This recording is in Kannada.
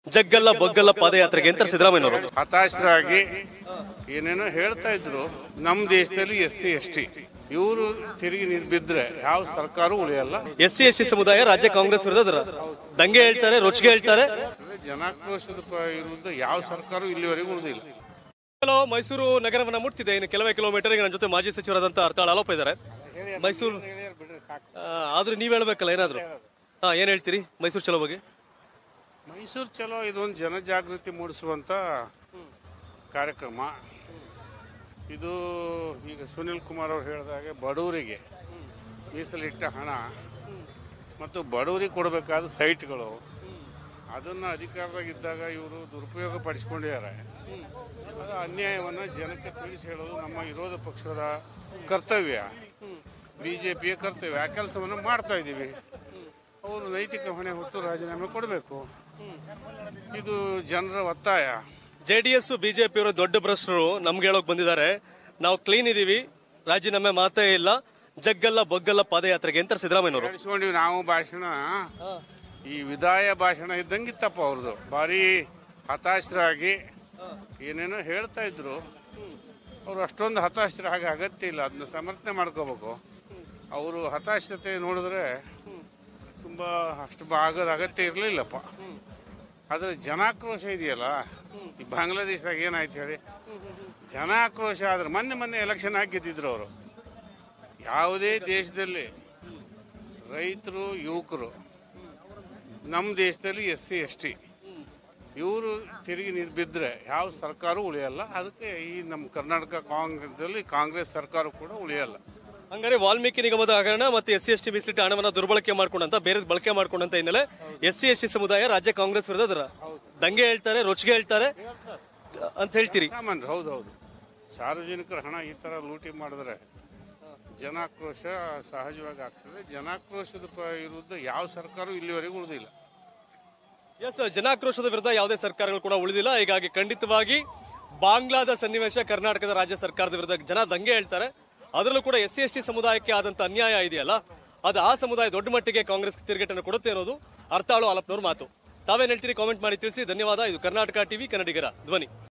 ಜಗ್ಗಲ್ಲ ಬೊಗ್ಗಲ್ಲ ಪಾದಯಾತ್ರೆಗೆ ಅಂತ ಸಿದ್ದರಾಮಯ್ಯನವರು ಹತಾಶರಾಗಿ ಏನೇನೋ ಹೇಳ್ತಾ ಇದ್ರು ನಮ್ಮ ದೇಶದಲ್ಲಿ ಎಸ್ ಸಿ ಎಸ್ ಟಿ ಇವರು ತಿರುಗಿ ನೀರು ಬಿದ್ರೆ ಯಾವ ಸರ್ಕಾರ ಉಳಿಯಲ್ಲ ಎಸ್ ಸಿ ಎಸ್ ಟಿ ಸಮುದಾಯ ರಾಜ್ಯ ಕಾಂಗ್ರೆಸ್ ವಿರುದ್ಧ ರ- ದಂಗೆ ಹೇಳ್ತಾರೆ ರೊಚ್ಚಿಗೆ ಹೇಳ್ತಾರೆ ಜನಾಕ್ರೋಶದ ಪ- ವಿರುದ್ಧ ಯಾವ ಸರ್ಕಾರ ಇಲ್ಲಿವರೆಗೂ ಉಳಿದಿಲ್ಲ ಹಲೋ ಮೈಸೂರು ನಗರವನ್ನ ಮುಟ್ತಿದೆ ಇನ್ನು ಕೆಲವೇ ಕಿಲೋಮೀಟರ್ ನನ್ನ ಜೊತೆ ಮಾಜಿ ಸಚಿವರಾದಂತ ಅರ್ಥಾಳ್ ಆಲೋಪ ಇದ್ದಾರೆ ಮೈಸೂರು ಆ, ಆದ್ರೂ ನೀವ್ ಹೇಳ್ಬೇಕಲ್ಲ ಏನಾದ್ರು ಹಾ ಏನ್ ಹೇಳ್ತೀರಿ ಮೈಸೂರು ಚಲೋ ಬಗ್ಗೆ ಮೈಸೂರು ಚಲೋ ಇದೊಂದು ಜನಜಾಗೃತಿ ಮೂಡಿಸುವಂತ ಕಾರ್ಯಕ್ರಮ ಇದು ಈಗ ಸುನಿಲ್ ಕುಮಾರ್ ಅವರು ಹೇಳಿದಾಗೆ ಬಡವರಿಗೆ ಮೀಸಲಿಟ್ಟ ಹಣ ಮತ್ತು ಬಡವರಿಗೆ ಕೊಡಬೇಕಾದ ಸೈಟ್ಗಳು ಅದನ್ನ ಅಧಿಕಾರದಾಗಿದ್ದಾಗ ಇವರು ದುರುಪಯೋಗ ಪಡಿಸ್ಕೊಂಡಿದ್ದಾರೆ ಅದು ಅನ್ಯಾಯವನ್ನು ಜನಕ್ಕೆ ತಿಳಿಸಿ ಹೇಳೋದು ನಮ್ಮ ವಿರೋಧ ಪಕ್ಷದ ಕರ್ತವ್ಯ ಬಿಜೆಪಿಯ ಕರ್ತವ್ಯ ಆ ಕೆಲಸವನ್ನು ಮಾಡ್ತಾ ಇದ್ದೀವಿ ಅವರು ನೈತಿಕ ಹೊಣೆ ಹೊತ್ತು ರಾಜೀನಾಮೆ ಕೊಡಬೇಕು ಇದು ಜನರ ಒತ್ತಾಯ ಜೆಡಿಎಸ್ ಬಿಜೆಪಿ ಅವರು ದೊಡ್ಡ ಭ್ರಷ್ಟರು ನಮ್ಗೆ ಹೇಳೋಕ್ ಬಂದಿದ್ದಾರೆ ನಾವು ಕ್ಲೀನ್ ಇದೀವಿ ರಾಜೀನಾಮೆ ಮಾತೇ ಇಲ್ಲ ಜಗ್ಗಲ್ಲ ಬೊಗ್ಗಲ್ಲ ಪಾದಯಾತ್ರೆಗೆ ಅಂತ ಸಿದ್ದರಾಮಯ್ಯನವರು ಕೇಳಿಸ್ಕೊಂಡಿವಿ ನಾವು ಭಾಷಣ ಈ ವಿದಾಯ ಭಾಷಣ ಇದ್ದಂಗಿತ್ತಪ್ಪ ಅವ್ರದ್ದು ಭಾರಿ ಹತಾಶರಾಗಿ ಏನೇನೋ ಹೇಳ್ತಾ ಇದ್ರು ಅವ್ರು ಅಷ್ಟೊಂದು ಹತಾಶರಾಗಿ ಅಗತ್ಯ ಇಲ್ಲ ಅದನ್ನ ಸಮರ್ಥನೆ ಮಾಡ್ಕೋಬೇಕು ಅವರು ಹತಾಶತೆ ನೋಡಿದ್ರೆ ತುಂಬಾ ಅಷ್ಟು ಆಗದ ಅಗತ್ಯ ಇರಲಿಲ್ಲಪ್ಪ ಆದ್ರೆ ಜನಾಕ್ರೋಶ ಇದೆಯಲ್ಲ ಈ ಬಾಂಗ್ಲಾದೇಶದಾಗ ಏನಾಯ್ತು ಹೇಳಿ ಜನಾಕ್ರೋಶ ಆದ್ರೆ ಮೊನ್ನೆ ಮೊನ್ನೆ ಎಲೆಕ್ಷನ್ ಹಾಕಿ ಗೆದ್ದಿದ್ರು ಅವರು ಯಾವುದೇ ದೇಶದಲ್ಲಿ ರೈತರು ಯುವಕರು ನಮ್ಮ ದೇಶದಲ್ಲಿ ಎಸ್ ಸಿ ಎಸ್ ಟಿ ಇವರು ತಿರುಗಿ ನೀರು ಬಿದ್ದರೆ ಯಾವ ಸರ್ಕಾರ ಉಳಿಯಲ್ಲ ಅದಕ್ಕೆ ಈ ನಮ್ಮ ಕರ್ನಾಟಕ ಕಾಂಗ್ರೆಸ್ದಲ್ಲಿ ಕಾಂಗ್ರೆಸ್ ಸರ್ಕಾರ ಕೂಡ ಉಳಿಯಲ್ಲ ಹಂಗಾರೆ ವಾಲ್ಮೀಕಿ ನಿಗಮದ ಹಗರಣ ಮತ್ತೆ ಎಸ್ ಸಿ ಎಸ್ ಟಿ ಮೀಸಲಿಟ್ಟ ಹಣವನ್ನ ದುರ್ಬಳಕೆ ಮಾಡ್ಕೊಂಡಂತ ಬೇರೆ ಬಳಕೆ ಮಾಡ್ಕೊಂಡಂತ ಹಿನ್ನೆಲೆ ಎಸ್ ಸಿ ಎಸ್ ಟಿ ಸಮುದಾಯ ರಾಜ್ಯ ಕಾಂಗ್ರೆಸ್ ವಿರುದ್ಧ ರ- ದಂಗೆ ಹೇಳ್ತಾರೆ ರೊಚ್ಚಿಗೆ ಹೇಳ್ತಾರೆ ಅಂತ ಹೇಳ್ತೀರಿ ಸಾಮಾನ್ಯ ಹೌದೌದು ಸಾರ್ವಜನಿಕರ ಹಣ ಈ ಥರ ಲೂಟಿ ಮಾಡಿದ್ರೆ ಜನಾಕ್ರೋಶ ಸಹಜವಾಗಿ ಆಗ್ತದೆ ಜನಾಕ್ರೋಶದ ಪ- ವಿರುದ್ಧ ಯಾವ ಸರ್ಕಾರ ಇಲ್ಲಿವರೆಗೂ ಉಳಿದಿಲ್ಲ ಎಸ್ ಜನಾಕ್ರೋಶದ ವಿರುದ್ಧ ಯಾವುದೇ ಸರ್ಕಾರಗಳು ಕೂಡ ಉಳಿದಿಲ್ಲ ಹೀಗಾಗಿ ಖಂಡಿತವಾಗಿ ಬಾಂಗ್ಲಾದ ಸನ್ನಿವೇಶ ಕರ್ನಾಟಕದ ರಾಜ್ಯ ಸರ್ಕಾರದ ವಿರುದ್ಧ ಜನ ದಂಗೆ ಹೇಳ್ತಾರೆ ಅದರಲ್ಲೂ ಕೂಡ ಎಸ್ ಸಿ ಎಸ್ ಟಿ ಸಮುದಾಯಕ್ಕೆ ಆದಂತ ಅನ್ಯಾಯ ಇದೆಯಲ್ಲ ಅದು ಆ ಸಮುದಾಯ ದೊಡ್ಡ ಮಟ್ಟಿಗೆ ಕಾಂಗ್ರೆಸ್ ತಿರುಗೇಟನ್ನು ಕೊಡುತ್ತೆ ಅನ್ನೋದು ಅರ್ಥಾಳು ಆಲಪ್ನವ್ರ ಮಾತು ತಾವೇನ್ ಹೇಳ್ತೀರಿ ಕಾಮೆಂಟ್ ಮಾಡಿ ತಿಳಿಸಿ ಧನ್ಯವಾದ ಇದು ಕರ್ನಾಟಕ ಟಿವಿ ಕನ್ನಡಿಗರ ಧ್ವನಿ